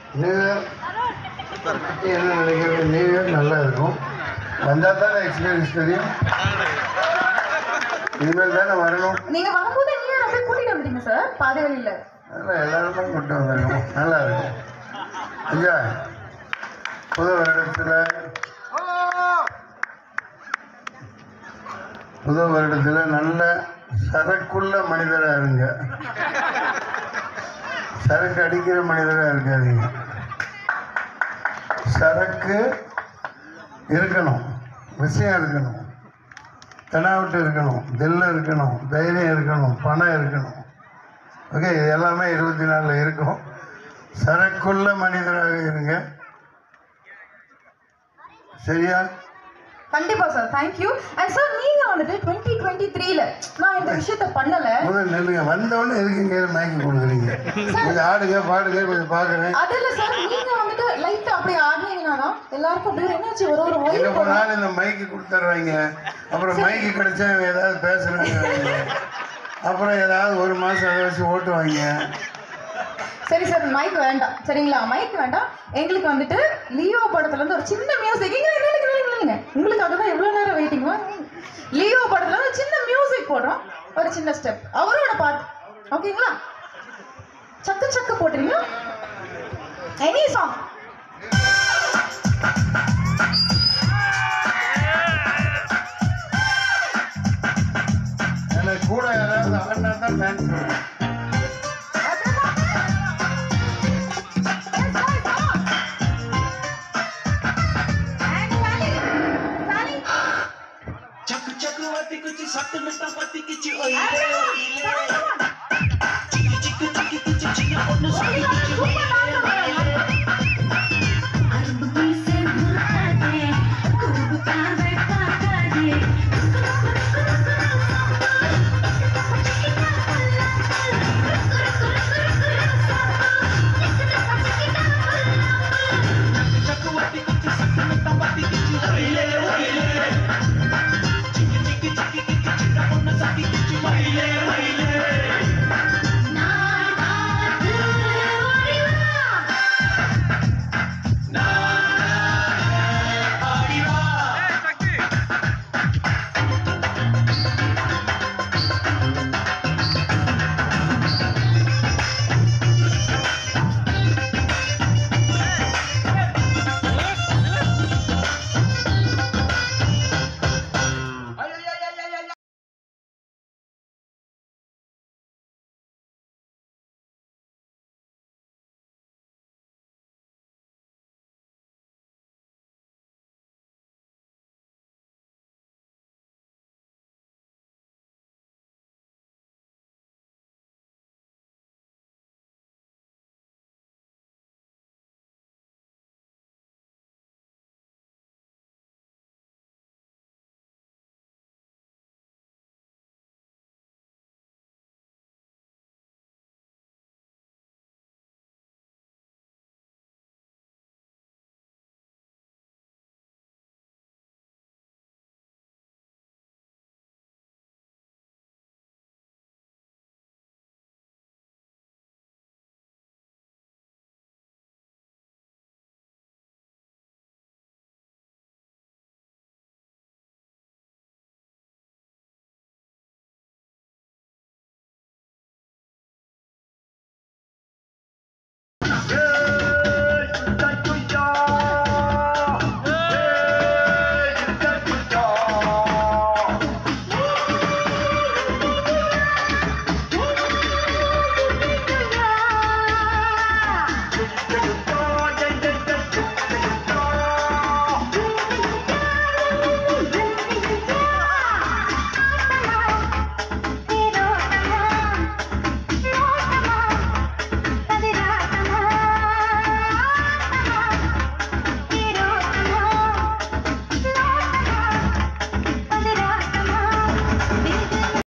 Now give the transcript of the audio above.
New year என்ன நினைக்கிறது new year நல்லா இருக்கும் வந்தால் தானே எக்ஸ்பீரியன்ஸ் தெரியும் இனிமேல் தானே வரணும் நீங்க வரும்போது நீங்க அப்படியே கூட்டிட்டு வந்துட்டீங்க சார் பாதி வழியில அதெல்லாம் எல்லாருமே கூட்டு வந்துருக்கோம் நல்லா இருக்கும் ஐயா புது வருடத்தில் புது வருடத்தில் நல்ல சரக்குள்ள மனிதராக இருங்க சரக்கு அடிக்கிற மனிதராக இருக்காதீங்க சரக்கு இருக்கணும் விஷயம் இருக்கணும் தெனாவிட்டு இருக்கணும் தில்லு இருக்கணும் தைரியம் இருக்கணும் பணம் இருக்கணும் ஓகே இது எல்லாமே இருபத்தி நாலில் இருக்கும் சரக்குள்ள மனிதராக இருங்க சரியா கண்டிப்பா சார் தேங்க்யூ அண்ட் சார் நீங்க வந்துட்டு டுவெண்ட்டி டுவெண்ட்டி த்ரீல நான் இந்த விஷயத்த பண்ணல முதல்ல நெல்லுங்க வந்தவொடனே எதுக்குங்க மயக்கி கொடுக்குறீங்க கொஞ்சம் ஆடுங்க பாடுங்க கொஞ்சம் பார்க்குறேன் அது இல்ல சார் நீங்க வந்துட்டு லைட்டா அப்படியே ஆடினீங்கன்னா தான் எல்லாருக்கும் அப்படியே என்னாச்சு ஒரு ஒரு எங்க ஒயிட் போனாலும் இந்த மைக்கு கொடுத்துட்றாங்க அப்புறம் மைக்கு கிடைச்சா இவங்க ஏதாவது பேசுறாங்க அப்புறம் ஏதாவது ஒரு மாதம் அதை வச்சு ஓட்டுவாங்க சரி சார் மைக் வேண்டாம் சரிங்களா மைக் வேண்டாம் எங்களுக்கு வந்துட்டு லியோ படத்துல இருந்து ஒரு சின்ன மியூசிக் இங்க நில்லுங்க, நில்லுங்க, நில்லுங்க. உங்களுக்காக தான் எவ்வளவு நேரம் வெயிட்டிங் லியோ படத்துல இருந்து ஒரு சின்ன மியூசிக் போடுறோம் ஒரு சின்ன ஸ்டெப் அவரோட பாட்டு ஓகேங்களா சக்கு சக்கு போட்டுறீங்களா எனி சாங் எனக்கு கூட யாராவது ஆடினா தான் டான்ஸ் வரும்